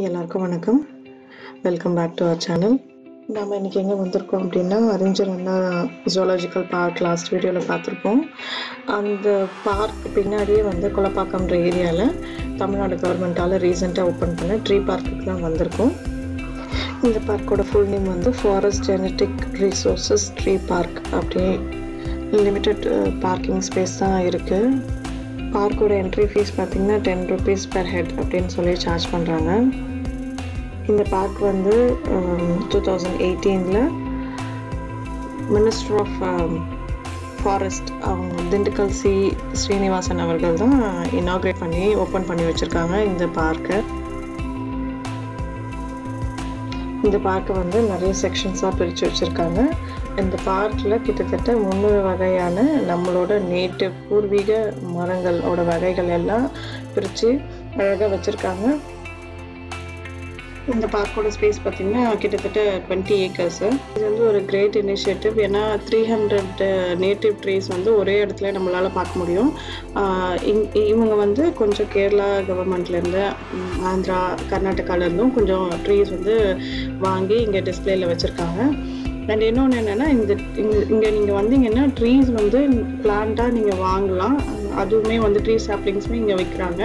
எல்லாருக்கும் வணக்கம் welcome back to our channel நாம் இன்றைக்கி எங்கே வந்திருக்கோம் அப்படின்னா அறிஞர் அண்ணா ஜுவாலஜிக்கல் பார்க் லாஸ்ட் வீடியோவில் பார்த்துருப்போம் அந்த பார்க் பின்னாடியே வந்து குளப்பாக்கம்ன்ற ஏரியாவில் தமிழ்நாடு கவர்மெண்ட்டால் ரீசெண்டாக ஓப்பன் பண்ண ட்ரீ பார்க்குக்கு தான் வந்திருக்கோம் இந்த பார்க்கோட ஃபுல் நேம் வந்து forest genetic resources tree park அப்படி லிமிட்டட் பார்க்கிங் ஸ்பேஸ் தான் இருக்குது பார்க்கோட என்ட்ரி ஃபீஸ் பார்த்தீங்கன்னா டென் ருபீஸ் பெர் ஹெட் அப்படின்னு சொல்லி சார்ஜ் பண்ணுறாங்க இந்த பார்க் வந்து டூ தௌசண்ட் எயிட்டீனில் மினிஸ்டர் ஆஃப் ஃபாரஸ்ட் அவங்க திண்டுக்கல் சி ஸ்ரீனிவாசன் அவர்கள் தான் இனாக்ரேட் பண்ணி ஓப்பன் பண்ணி வச்சுருக்காங்க இந்த பார்க்கை இந்த பார்க்கை வந்து நிறைய செக்ஷன்ஸாக பிரித்து வச்சுருக்காங்க இந்த பார்க்கில் கிட்டத்தட்ட முந்நூறு வகையான நம்மளோட நேட்டிவ் பூர்வீக மரங்களோட வகைகள் எல்லாம் பிரித்து அழகாக வச்சுருக்காங்க இந்த பார்க்கோட ஸ்பேஸ் பார்த்திங்கன்னா கிட்டத்தட்ட டுவெண்ட்டி ஏக்கர்ஸு இது வந்து ஒரு கிரேட் இனிஷியேட்டிவ் ஏன்னா த்ரீ ஹண்ட்ரட் நேட்டிவ் ட்ரீஸ் வந்து ஒரே இடத்துல நம்மளால் பார்க்க முடியும் இவங்க வந்து கொஞ்சம் கேரளா கவர்மெண்ட்லேருந்து ஆந்திரா கர்நாடகாலேருந்தும் கொஞ்சம் ட்ரீஸ் வந்து வாங்கி இங்கே டிஸ்பிளேல வச்சுருக்காங்க அண்ட் இன்னொன்று என்னென்னா இந்த இங்கே நீங்கள் வந்தீங்கன்னா ட்ரீஸ் வந்து பிளான்ட்டாக நீங்கள் வாங்கலாம் அதுவுமே வந்து ட்ரீ சாப்ளிங்ஸுமே இங்கே வைக்கிறாங்க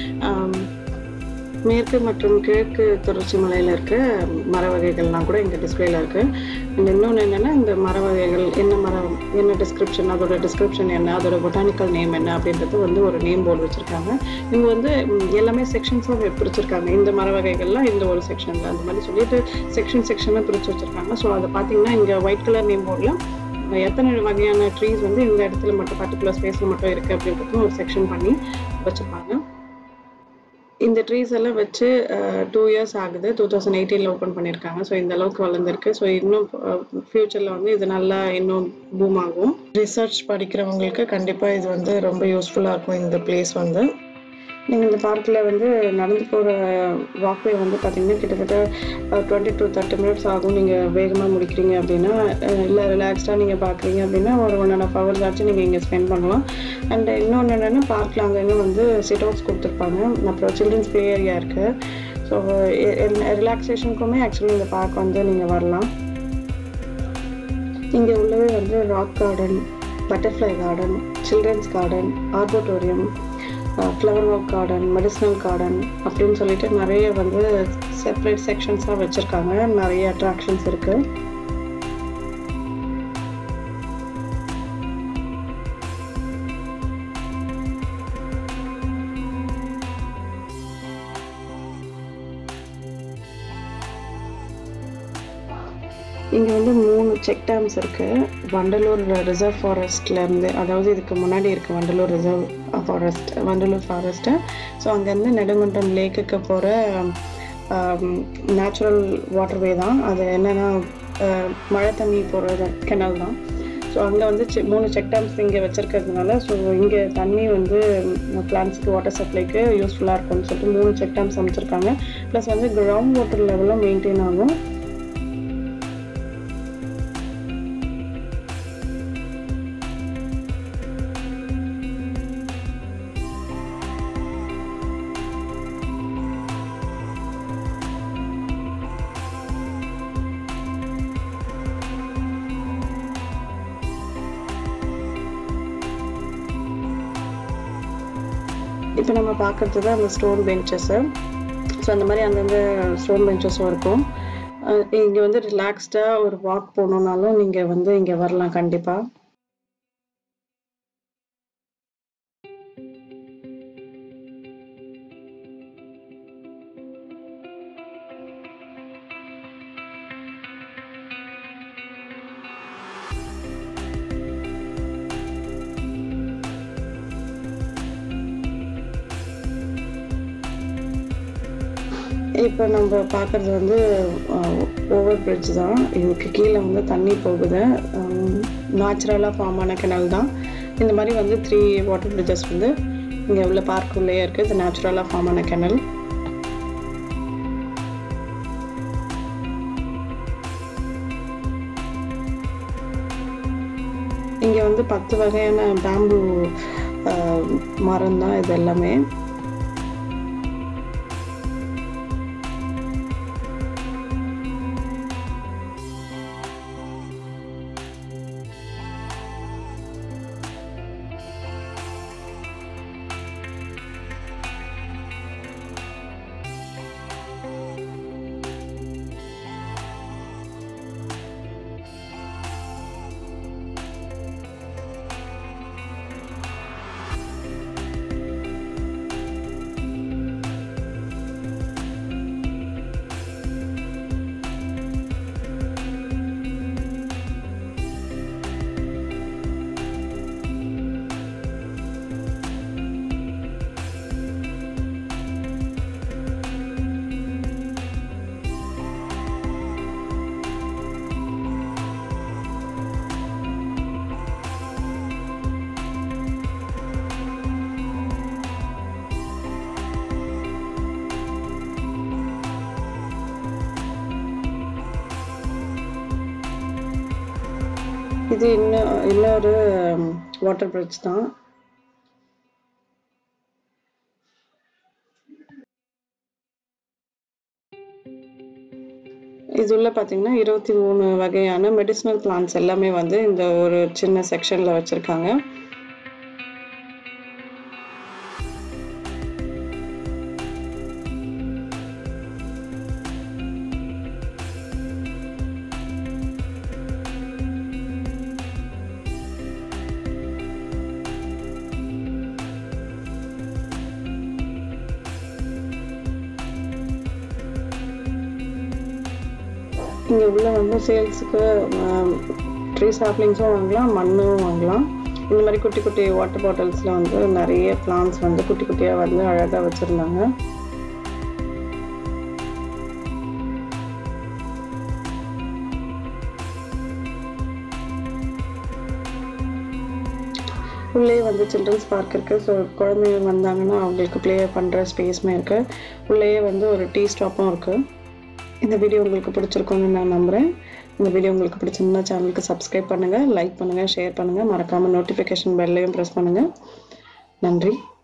மேற்கு மற்றும் கிழக்கு தொடர்ச்சி மலையில் இருக்க மர வகைகள்லாம் கூட இங்கே டிஸ்பிளேல இருக்குது அண்ட் இன்னொன்று என்னென்னா இந்த மர வகைகள் என்ன மரம் என்ன டிஸ்கிரிப்ஷன் அதோட டிஸ்கிரிப்ஷன் என்ன அதோட பொட்டானிக்கல் நேம் என்ன அப்படின்றது வந்து ஒரு நேம் போர்டு வச்சுருக்காங்க இவங்க வந்து எல்லாமே செக்ஷன்ஸாக பிரிச்சிருக்காங்க இந்த மர வகைகள்லாம் இந்த ஒரு செக்ஷனில் அந்த மாதிரி சொல்லிட்டு செக்ஷன் செக்ஷனாக பிரித்து வச்சுருக்காங்க ஸோ அதை பார்த்தீங்கன்னா இங்கே ஒயிட் கலர் நேம் போர்டில் எத்தனை வகையான ட்ரீஸ் வந்து இந்த இடத்துல மட்டும் பர்டிகுலர் ஸ்பேஸில் மட்டும் இருக்குது அப்படின்றதும் ஒரு செக்ஷன் பண்ணி வச்சுருப்பாங்க இந்த ட்ரீஸ் எல்லாம் வச்சு டூ இயர்ஸ் ஆகுது டூ தௌசண்ட் எயிட்டீனில் ஓப்பன் பண்ணியிருக்காங்க ஸோ இந்த அளவுக்கு வளர்ந்துருக்கு ஸோ இன்னும் ஃப்யூச்சரில் வந்து இது நல்லா இன்னும் பூம் ஆகும் ரிசர்ச் படிக்கிறவங்களுக்கு கண்டிப்பாக இது வந்து ரொம்ப யூஸ்ஃபுல்லாக இருக்கும் இந்த பிளேஸ் வந்து நீங்கள் இந்த பார்க்கில் வந்து நடந்து போகிற வாக்வே வந்து பார்த்தீங்கன்னா கிட்டத்தட்ட டுவெண்ட்டி டு தேர்ட்டி மினிட்ஸ் ஆகும் நீங்கள் வேகமாக முடிக்கிறீங்க அப்படின்னா இல்லை ரிலாக்ஸ்டாக நீங்கள் பார்க்குறீங்க அப்படின்னா ஒரு ஒன் அண்ட் ஆஃப் ஹவர்ஸ் ஆச்சு நீங்கள் இங்கே ஸ்பெண்ட் பண்ணலாம் அண்ட் இன்னொன்று என்னென்னா பார்க்கில் அங்கங்கே வந்து சிட் அவுட்ஸ் கொடுத்துருப்பாங்க அப்புறம் சில்ட்ரன்ஸ் ப்ளே ஏரியா இருக்குது ஸோ ரிலாக்ஸேஷனுக்குமே ஆக்சுவலி இந்த பார்க் வந்து நீங்கள் வரலாம் இங்கே உள்ளவே வந்து rock garden butterfly garden children's garden arboretum flower work garden medicinal garden அப்படின்னு சொல்லிட்டு நிறைய வந்து செப்பரேட் செக்ஷன்ஸாக வச்சுருக்காங்க நிறைய அட்ராக்ஷன்ஸ் இருக்குது இங்கே வந்து மூணு செக் டேம்ஸ் இருக்குது வண்டலூர் ரிசர்வ் ஃபாரஸ்ட்லேருந்து அதாவது இதுக்கு முன்னாடி இருக்குது Vandalur reserve forest Vandalur forest so அங்கேருந்து நெடுங்குன்றம் லேக்குக்கு போகிற நேச்சுரல் வாட்டர்வே தான் அது என்னென்னா மழை தண்ணி போகிற கெனல் தான் ஸோ அங்கே வந்து செ மூணு செக் டேம்ஸ் இங்கே வச்சுருக்கிறதுனால ஸோ இங்கே தண்ணி வந்து பிளான்ஸ்க்கு வாட்டர் சப்ளைக்கு யூஸ்ஃபுல்லாக இருக்கும்னு சொல்லிட்டு மூணு செக் டேம்ஸ் அமைச்சிருக்காங்க ப்ளஸ் வந்து கிரவுண்ட் வாட்டர் லெவலும் மெயின்டைன் ஆகும் இப்போ நம்ம பார்க்குறது தான் அந்த ஸ்டோன் பெஞ்சஸ்ஸு ஸோ அந்த மாதிரி அந்தந்த ஸ்டோன் பெஞ்சஸும் இருக்கும் இங்கே வந்து ரிலாக்ஸ்டாக ஒரு வாக் போகணுன்னாலும் நீங்கள் வந்து இங்கே வரலாம் கண்டிப்பாக இப்போ நம்ம பார்க்குறது வந்து ஓவர் பிரிட்ஜ் தான் இதுக்கு கீழே வந்து தண்ணி போகுது நேச்சுரலாக ஃபார்ம் ஆன கிணல் தான் இந்த மாதிரி வந்து த்ரீ வாட்டர் பிரிட்ஜஸ் வந்து இங்கே உள்ள பார்க் உள்ளே இருக்குது இது நேச்சுரலாக ஃபார்ம் ஆன கிணல் இங்கே வந்து பத்து வகையான பேம்பு மரம் தான் இது எல்லாமே இது இன்னும் இன்னொரு வாட்டர் பிரிட்ஜ் தான் இதுள்ள பார்த்தீங்கன்னா இருபத்தி மூணு வகையான மெடிசினல் பிளான்ஸ் எல்லாமே வந்து இந்த ஒரு சின்ன செக்ஷனில் வச்சுருக்காங்க இங்கே உள்ள வந்து சேல்ஸுக்கு ட்ரீ சாப்லிங்ஸும் வாங்கலாம் மண்ணும் வாங்கலாம் இந்த மாதிரி குட்டி குட்டி வாட்டர் பாட்டில்ஸில் வந்து நிறைய பிளான்ஸ் வந்து குட்டி குட்டியாக வந்து அழகாக வச்சுருந்தாங்க உள்ளே வந்து சில்ட்ரன்ஸ் பார்க் இருக்குது ஸோ குழந்தைங்க வந்தாங்கன்னா அவங்களுக்கு ப்ளே பண்ணுற ஸ்பேஸுமே இருக்குது உள்ளேயே வந்து ஒரு டீ ஸ்டாப்பும் இருக்குது இந்த வீடியோ உங்களுக்கு பிடிச்சிருக்கும்னு நான் நம்புகிறேன் இந்த வீடியோ உங்களுக்கு பிடிச்சிருந்தா சேனலுக்கு சப்ஸ்கிரைப் பண்ணுங்கள் லைக் பண்ணுங்கள் ஷேர் பண்ணுங்கள் மறக்காமல் நோட்டிஃபிகேஷன் பெல்லையும் ப்ரெஸ் பண்ணுங்கள் நன்றி